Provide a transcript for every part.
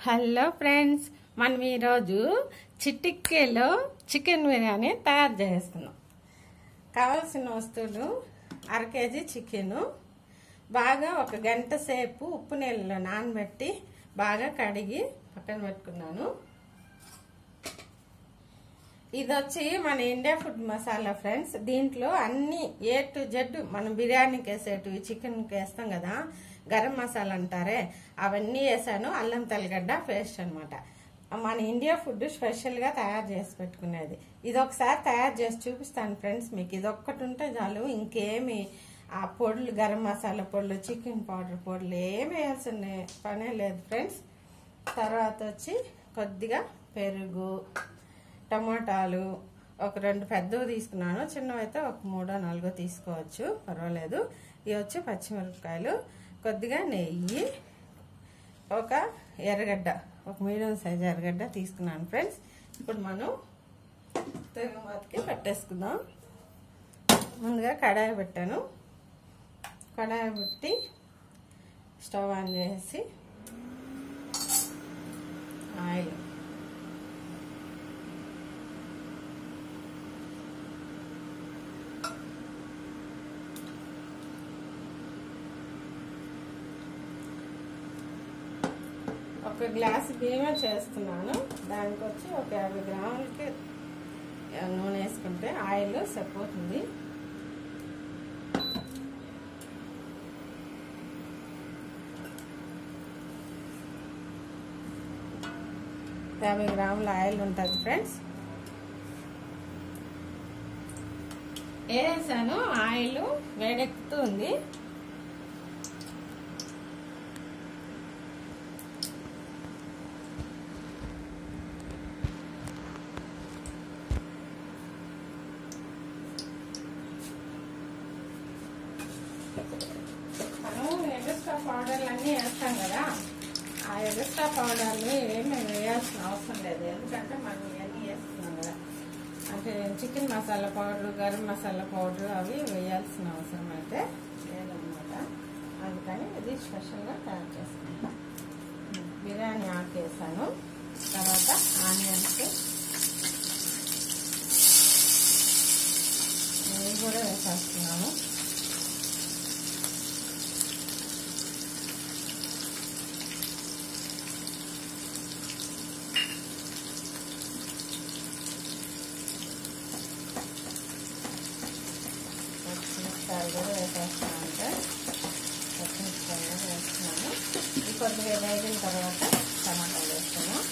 Hello friends మనం ఈరోజు చిటిక్కేలో chicken biryani తయారు చేస్తున్నాం కావాల్సిన వస్తువులు అర కేజీ చికెను బాగా ఒక గంట సేపు ఉప్పు నీళ్ళలో నానబెట్టి బాగా కడిగి పక్కన పెట్టుకున్నాను ఇది వచ్చి మన ఇండియా ఫుడ్ మసాలా ఫ్రెండ్స్ దీంట్లో అన్ని ఏ టు జెడ్ మనం బిర్యానీకి వేసేటివి చికెన్కి వేస్తాం కదా గరం మసాలా అంటారే అవన్నీ వేసాను అల్లం తెల్లగడ్డ పేస్ట్ అనమాట మన ఇండియా ఫుడ్ స్పెషల్గా తయారు చేసి పెట్టుకునేది ఇది ఒకసారి తయారు చేసి చూపిస్తాను ఫ్రెండ్స్ మీకు ఇది ఒక్కటి ఉంటే చాలు ఇంకేమి ఆ పొడులు గరం మసాలా పొడులు చికెన్ పౌడర్ పొడులు ఏమి వేయాల్సిన పనే లేదు ఫ్రెండ్స్ తర్వాత వచ్చి కొద్దిగా పెరుగు టమాటాలు ఒక రెండు పెద్దవి తీసుకున్నాను చిన్నవైతే ఒక మూడో నాలుగో తీసుకోవచ్చు పర్వాలేదు ఇవి వచ్చి పచ్చిమిరపకాయలు కొద్దిగా నెయ్యి ఒక ఎర్రగడ్డ ఒక మీడియం సైజ్ ఎర్రగడ్డ తీసుకున్నాను ఫ్రెండ్స్ ఇప్పుడు మనం తిరుగుమాతకి పెట్టేసుకుందాం ముందుగా కడాయి పెట్టాను కడాయి పెట్టి స్టవ్ ఆన్ చేసి ఆయిల్ ఒక గ్లాస్ బియ్యం చేస్తున్నాను దానికి వచ్చి ఒక యాభై గ్రాములకి నూనె వేసుకుంటే ఆయిల్ సరిపోతుంది యాభై గ్రాముల ఆయిల్ ఉంటుంది ఫ్రెండ్స్ వేసాను ఆయిల్ వేడెక్కుతుంది మనం ఎగస్ట్రా పౌడర్లు అన్నీ వేస్తాం కదా ఆ ఎగస్ట్రా పౌడర్లు ఏమి వేయాల్సిన అవసరం లేదు ఎందుకంటే మనం ఇవన్నీ వేస్తున్నాం కదా అంటే chicken masala powder garam masala powder అవి వేయాల్సిన అవసరం అయితే లేదనమాట అందుకని ఇది స్పెషల్గా తయారు చేసుకుంటాం బిర్యానీ ఆకు వేసాను తర్వాత ఆనియన్స్ ఇవి కూడా వేసేస్తున్నాను పచ్చిమిరపకాయలు కూడా వేసేస్తున్నాను అంటే పచ్చిమిరపకాయలు కూడా వేస్తున్నాను ఇది కొద్దిగా వేగిన తర్వాత టమాటాలు వేస్తున్నాను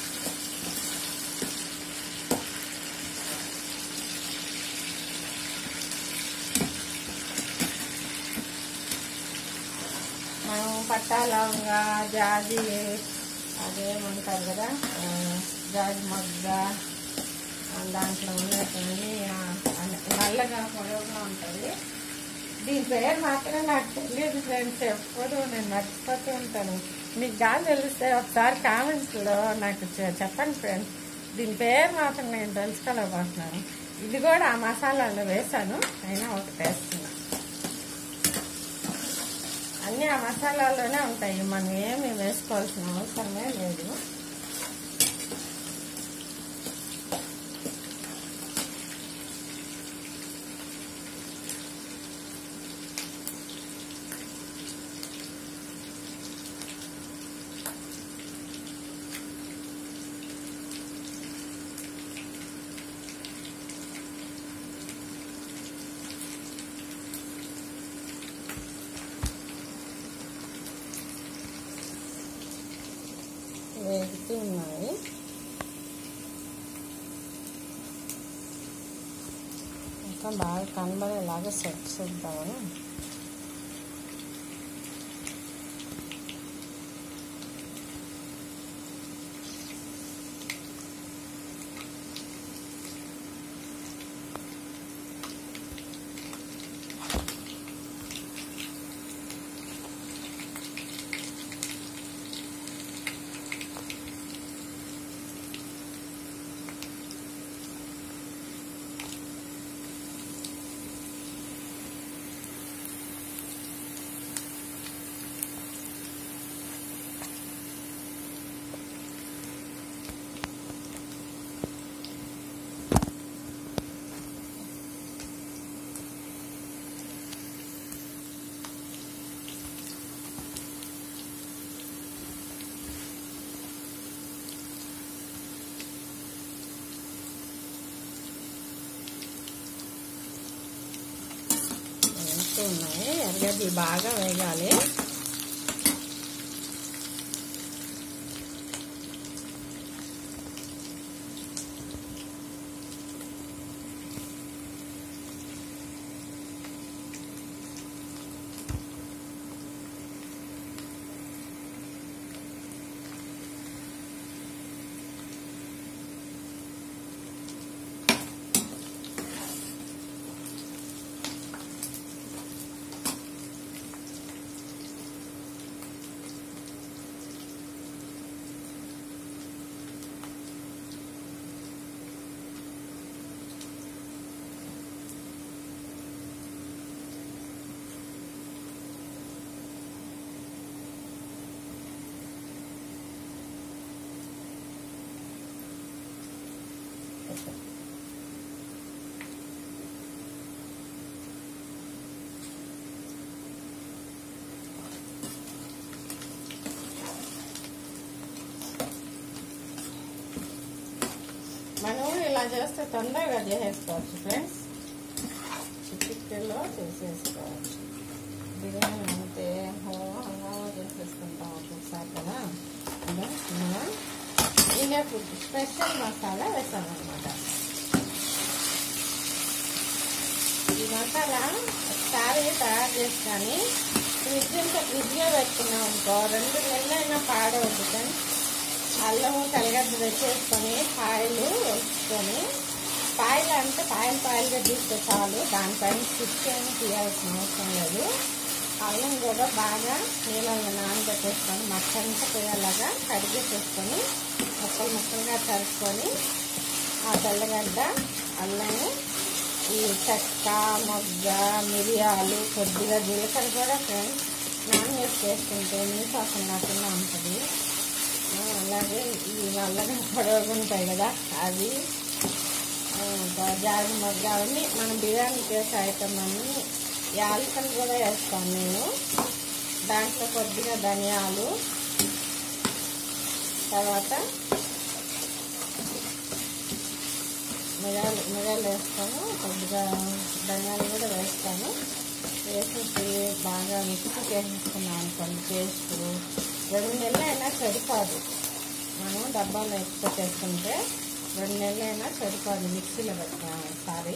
మనం పట్టా లవంగా జాజి అదేమంటారు కదా జాజి మొగ్గ దాంట్లో ఉన్నటువంటి నల్లగా పొడవుగా ఉంటుంది దీని పేరు మాత్రం నాకు తెలియదు ఫ్రెండ్స్ ఎప్పుడు నేను మర్చిపోతూ ఉంటాను మీకు గాలి తెలిస్తే ఒకసారి కామెంట్స్లో నాకు చెప్పండి ఫ్రెండ్స్ దీని పేరు మాత్రం నేను తెలుసుకోలేకపోతున్నాను ఇది కూడా ఆ మసాలాలో వేసాను అయినా ఒకటి వేస్తున్నా అన్నీ ఆ మసాలాలోనే ఉంటాయి మనం ఏమి వేసుకోవాల్సిన అవసరమే లేదు వేగుతూ ఉన్నాయి ఇంకా బాగా కనబడేలాగా సెట్ చేద్దామని వేగుతూ ఉన్నాయి ఎర్రగడ్డలు బాగా వేగాలి మనం ఇలా చేస్తే తొందరగా చేసేసుకోవచ్చు ఫ్రెండ్స్ చిటికెలో చేసేసుకోవచ్చు బిర్యానీ అంటే హో హంగా చేసేసుకుంటాం ఒక్కొక్కసారి కదా అలా చిన్నగా ఇండియా ఫుడ్ స్పెషల్ మసాలా వేసామన్నమాట ఈ మసాలా ఒకసారి తయారు చేసుకొని ఫ్రిడ్జ్ ఇంకా ఫ్రిడ్జ్లో పెట్టుకున్నాం అనుకో రెండు నెలలైనా పాడవద్దు ఫ్రెండ్స్ అల్లం తెల్లగడ్డ తెచ్చేసుకొని పాయలు వేసుకొని పాయలు అంటే పాయలు పాయలుగా తీస్తే చాలు దానిపైన స్టిచ్ ఏమి తీయాల్సిన అవసరం లేదు అల్లం కూడా బాగా నీళ్ళలో నానబెట్టేసుకొని మట్టంతా పోయేలాగా కడిగేసేసుకొని ముక్కలు ముక్కలుగా తరుపుకొని ఆ తెల్లగడ్డ అల్లము ఈ చెక్క మొగ్గ మిరియాలు కొద్దిగా జీలకర్ర కూడా ఫ్రెండ్స్ నాన్ వేసి చేసుకుంటే నీసాసం లేకుండా ఉంటుంది ఆ, అలాగే ఈ నల్లగా పొడవుగా ఉంటాయి కదా అవి ఆ, జాడి మొగ్గ అవన్నీ మనం బిర్యానీ చేసే ఐటమ్ అన్నీ యాలకలు కూడా వేస్తాను నేను దాంట్లో కొద్దిగా ధనియాలు తర్వాత మిరియాలు మిరియాలు వేస్తాను కొద్దిగా ధనియాలు కూడా వేస్తాను వేసేసి బాగా మిక్సీ చేసేసుకున్నాను అనుకోండి పేస్ట్ రెండు నెలలు అయినా సరిపోదు మనం డబ్బాలో ఎక్కువ చేసుకుంటే రెండు నెలలు అయినా సరిపోదు మిక్సీలో పెట్టిన ఒకసారి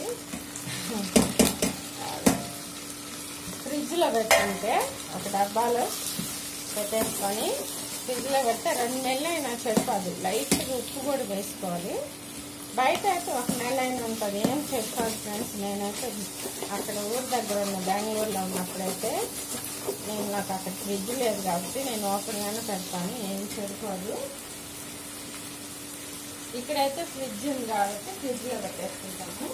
ఫ్రిడ్జ్లో పెట్టుకుంటే ఒక డబ్బాలో పెట్టేసుకొని ఫ్రిడ్జ్లో పెడితే రెండు నెలలు అయినా సరిపోదు లైట్గా ఉప్పు కూడా వేసుకోవాలి బయట అయితే ఒక నెల అయినా ఉంటుంది ఏం చెప్పాలి ఫ్రెండ్స్ నేనైతే అక్కడ ఊరి దగ్గర ఉన్న బెంగళూరులో ఉన్నప్పుడైతే నేను నాకు అక్కడ ఫ్రిడ్జ్ లేదు కాబట్టి నేను ఓపెన్గానే పెడతాను ఏం సరిపోదు ఇక్కడైతే ఫ్రిడ్జ్ ఉంది కాబట్టి ఫ్రిడ్జ్లో పెట్టేసుకుంటాము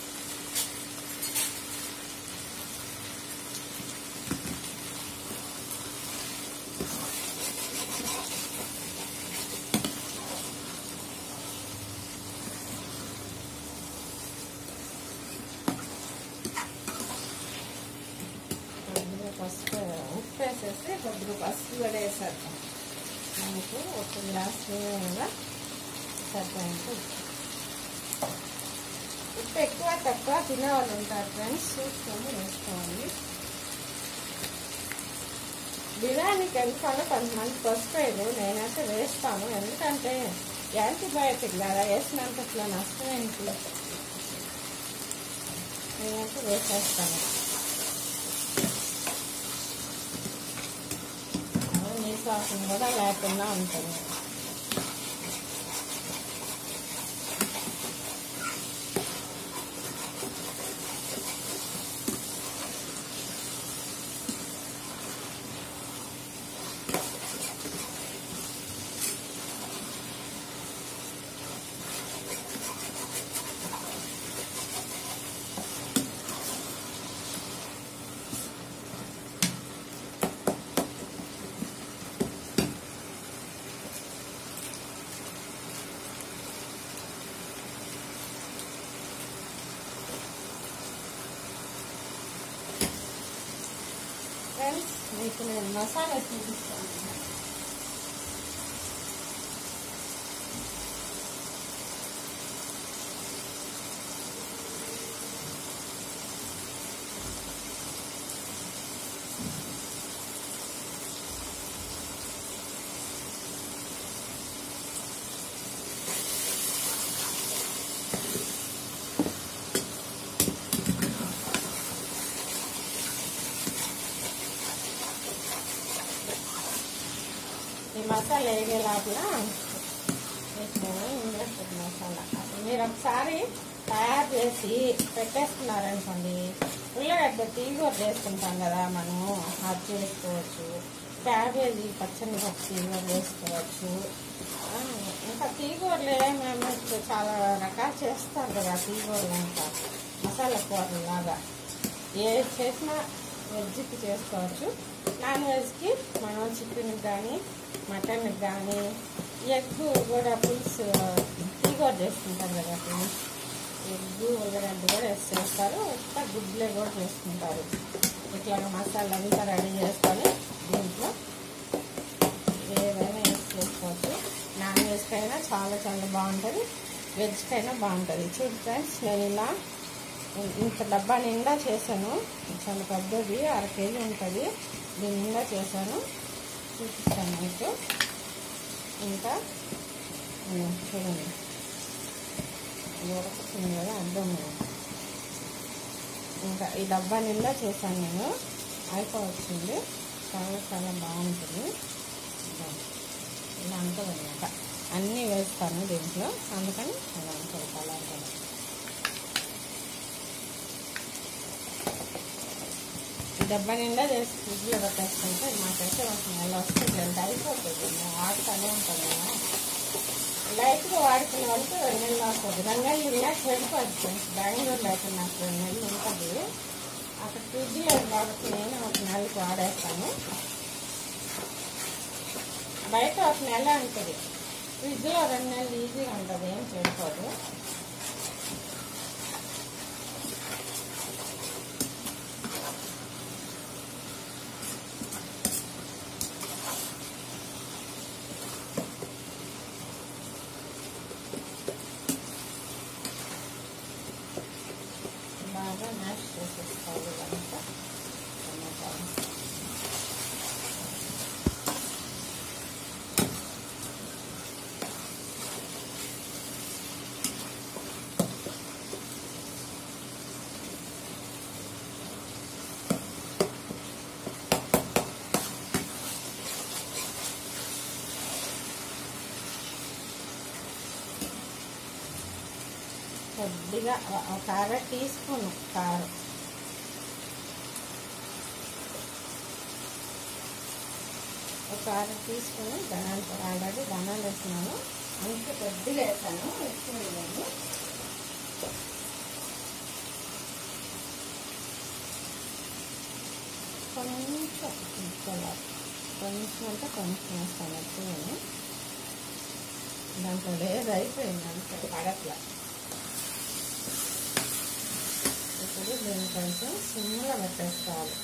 కొద్దిగా పసుపు ఉప్పు వేసేసి కొద్దిగా పసుపు కూడా వేసేద్దాం మనకు ఒక గ్లాస్ కూడా సరిపోయింది ఉప్పు ఎక్కువ తక్కువ తినేవాళ్ళు ఉంటారు ఫ్రెండ్స్ చూసుకొని వేసుకోవాలి బిర్యానీకి ఎందుకన్నా కొంతమంది పసుపు వేయరు నేనైతే వేస్తాను ఎందుకంటే యాంటీబయాటిక్ కదా వేసినంతట్లో నష్టం ఏంటి నేనైతే వేసేస్తాను నీసాసం కూడా లేకుండా ఉంటుంది ఫ్రెండ్స్ మీకు నేను మసాలా చూపిస్తాను ఈ మసాలా వేగే లోపల వేసినాను ఇంగ్లీష్ ఫుడ్ మసాలా అసలు మీరు ఒకసారి తయారు చేసి పెట్టేసుకున్నారనుకోండి ఉల్లగడ్డ తీగూర చేసుకుంటాం కదా మనం అది చేసుకోవచ్చు క్యాబేజీ పచ్చని పప్పు తీగూర చేసుకోవచ్చు ఆ, ఇంకా తీగూరలు ఏమేమి చాలా రకాలు చేస్తారు కదా తీగూరలు ఇంకా మసాలా కూరలు లాగా ఏది చేసినా వెజ్కి చేసుకోవచ్చు నాన్ వెజ్కి మనం చికెన్కి కానీ మటన్కి కానీ ఎగ్ కూడా పులుసు తీగూర చేసుకుంటాం కదా ఫ్రెండ్స్ ఎగ్ ఉల్లగడ్డ కూడా వేసి చేస్తారు ఇంకా గుడ్లే కూడా చేసుకుంటారు ఇట్లా మసాలా అంతా రెడీ చేసుకొని దీంట్లో ఏదైనా వేసి చేసుకోవచ్చు నాన్ వెజ్కైనా చాలా చాలా బాగుంటుంది వెజ్కైనా బాగుంటుంది చూడు ఫ్రెండ్స్ నేను ఇలా ఇంత డబ్బా నిండా చేశాను చాలా పెద్దది అర కేజీ ఉంటుంది దీని నిండా చేశాను చూపిస్తాను మీకు ఇంకా ఉమ్, చూడండి ఇది ఉడకుతుంది కదా అర్థం ఇంకా ఈ డబ్బా నిండా చేశాను నేను అయిపోవచ్చింది చాలా చాలా బాగుంటుంది ఇదిగో. ఇలా ఉంటుంది అనమాట అన్నీ వేస్తాను దీంట్లో అందుకని అలా ఉంటుంది కలర్ కూడా ఈ డబ్బా నిండా చేసి ఫ్రిడ్జ్లో పెట్టేసుకుంటే మాకైతే ఒక నెల వస్తుంది ఎంత అయిపోతుంది మేము వాడుతూనే ఉంటాం కదా లైట్గా వాడుకునే వాళ్ళకి రెండు నెలలు వస్తుంది రెండు నెలలు ఇలా చెడిపోతుంది ఫ్రెండ్స్ బెంగళూరులో అయితే నాకు రెండు నెలలు ఉంటుంది అక్కడ ఫ్రిడ్జ్లో కాబట్టి నేను ఒక నెలకి వాడేస్తాను బయట ఒక నెల ఉంటుంది ఫ్రిడ్జ్లో రెండు నెలలు ఈజీగా ఉంటుంది ఏం చెడిపోదు బాగా మ్యాష్ చేసేసుకోవాలి ఇదంతా టమాటాలు కొద్దిగా ఒక- ఒక అర టీ స్పూన్ కారం ఒక అర టీ స్పూన్ ధనాలు ఆల్రెడీ ధనాలు వేసినాను అందుకే కొద్దిగా వేసాను ఎక్కువ వేయను కొంచెం ఇంకోలా కొంచెం అంటే కొంచెం వేస్తాను ఎక్కువని దాంట్లో లేదు అయిపోయింది అంతే పడట్లా ఇప్పుడు దీన్ని కొంచెం సిమ్లో పెట్టేసుకోవాలి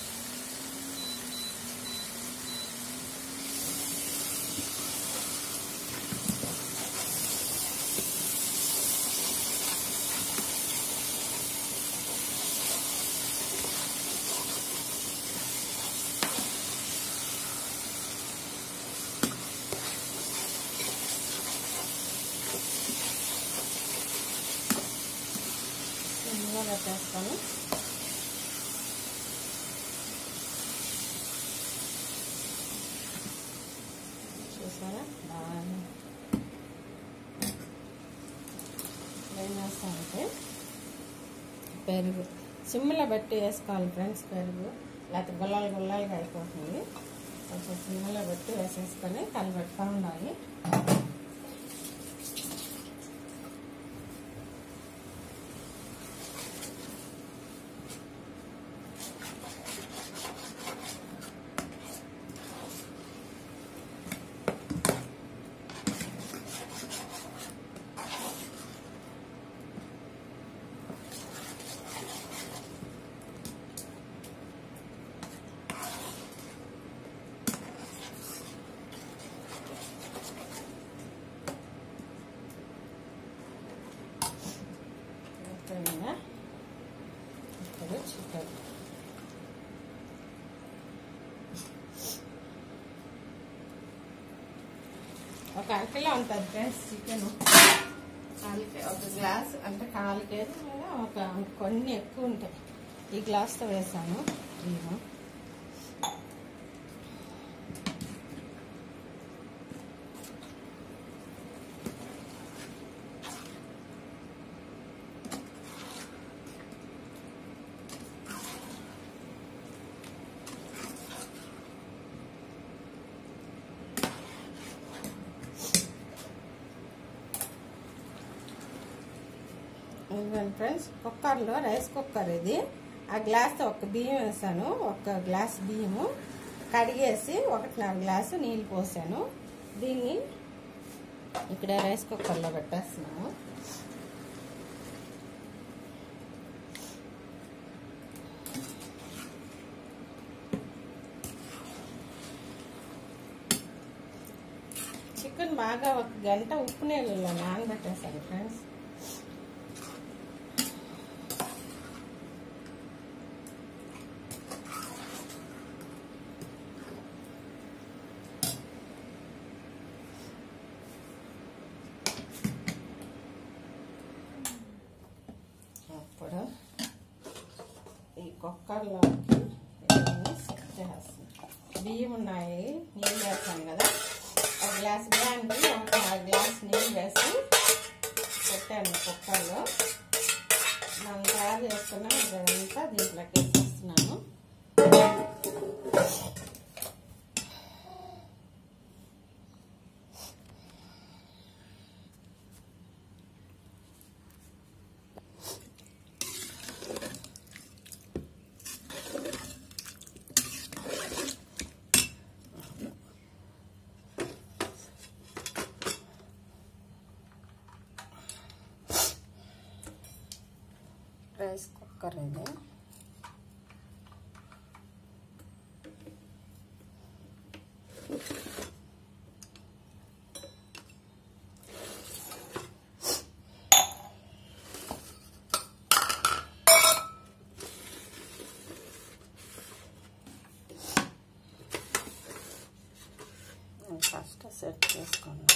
సిమ్లో పెట్టేసుకొని చూసారా బాగా ఏం వేస్తామంటే పెరుగు సిమ్లో పెట్టి వేసుకోవాలి ఫ్రెండ్స్ పెరుగు లేకపోతే గుల్లాలు గుల్లాలుగా అయిపోతుంది కొంచెం సిమ్లో పెట్టి వేసేసుకొని కలిపెట్టుతూ ఉండాలి అయిపోయిందా ఇప్పుడు చికెన్ ఒక అరకిలో ఉంటుంది ఫ్రెండ్స్ చికెన్ కాలికే ఒక గ్లాస్ అంటే కాలు కేజీ లేదా ఒక కొన్ని ఎక్కువ ఉంటాయి ఈ గ్లాస్తో వేసాను బియ్యం ఇదిగోండి ఫ్రెండ్స్ కుక్కర్లో రైస్ కుక్కర్ ఇది ఆ గ్లాస్తో ఒక బియ్యం వేసాను ఒక గ్లాస్ బియ్యము కడిగేసి ఒకటిన్నర గ్లాసు నీళ్ళు పోసాను దీన్ని ఇక్కడ రైస్ కుక్కర్లో పెట్టేస్తున్నాము చికెన్ బాగా ఒక గంట ఉప్పు నీళ్ళలో నానబెట్టేసాను ఫ్రెండ్స్ అప్పుడు ఈ కుక్కర్లోకి ఇవన్నీ సెట్ చేస్తాను బియ్యం ఉన్నాయి నీళ్ళు వేస్తాను కదా ఒక గ్లాస్ బియ్యానికి ఒక గ్లాస్ నీళ్ళు వేసి పెట్టాను కుక్కర్లో మనం తయారు చేసుకున్న ఇదంతా దీంట్లోకి వేసేస్తున్నాను రైస్ కుక్కర్ ఇది ఫస్ట్ సెట్ చేసుకోండి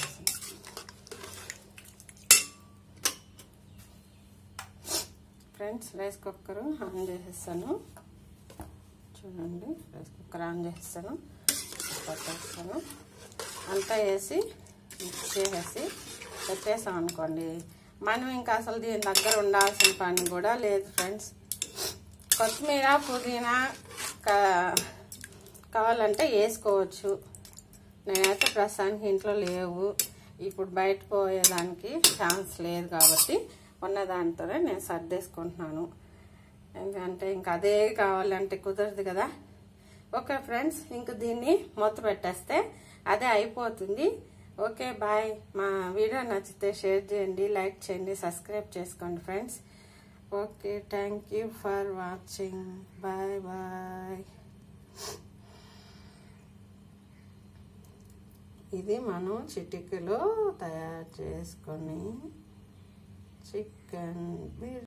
ఫ్రెండ్స్ రైస్ కుక్కర్ ఆన్ చేసేస్తాను చూడండి రైస్ కుక్కర్ ఆన్ చేస్తాను పట్టేస్తాను అంతా వేసి మిక్స్ చేసేసి పెట్టేసాం అనుకోండి మనం ఇంకా అసలు దీని దగ్గర ఉండాల్సిన పని కూడా లేదు ఫ్రెండ్స్ కొత్తిమీర పుదీనా కావాలంటే వేసుకోవచ్చు నేనైతే ప్రస్తుతానికి ఇంట్లో లేవు ఇప్పుడు బయట పోయేదానికి ఛాన్స్ లేదు కాబట్టి ఉన్న దాంతోనే నేను సర్దేసుకుంటున్నాను ఎందుకంటే ఇంకా అదే కావాలంటే కుదరదు కదా ఓకే ఫ్రెండ్స్ ఇంక దీన్ని మూత పెట్టేస్తే అదే అయిపోతుంది ఓకే బాయ్ మా వీడియో నచ్చితే షేర్ చేయండి లైక్ చేయండి సబ్స్క్రైబ్ చేసుకోండి friends okay thank you for watching bye bye ఇది మనం చిటికలో తయారు చేసుకొని చికెన్ బిర్యానీ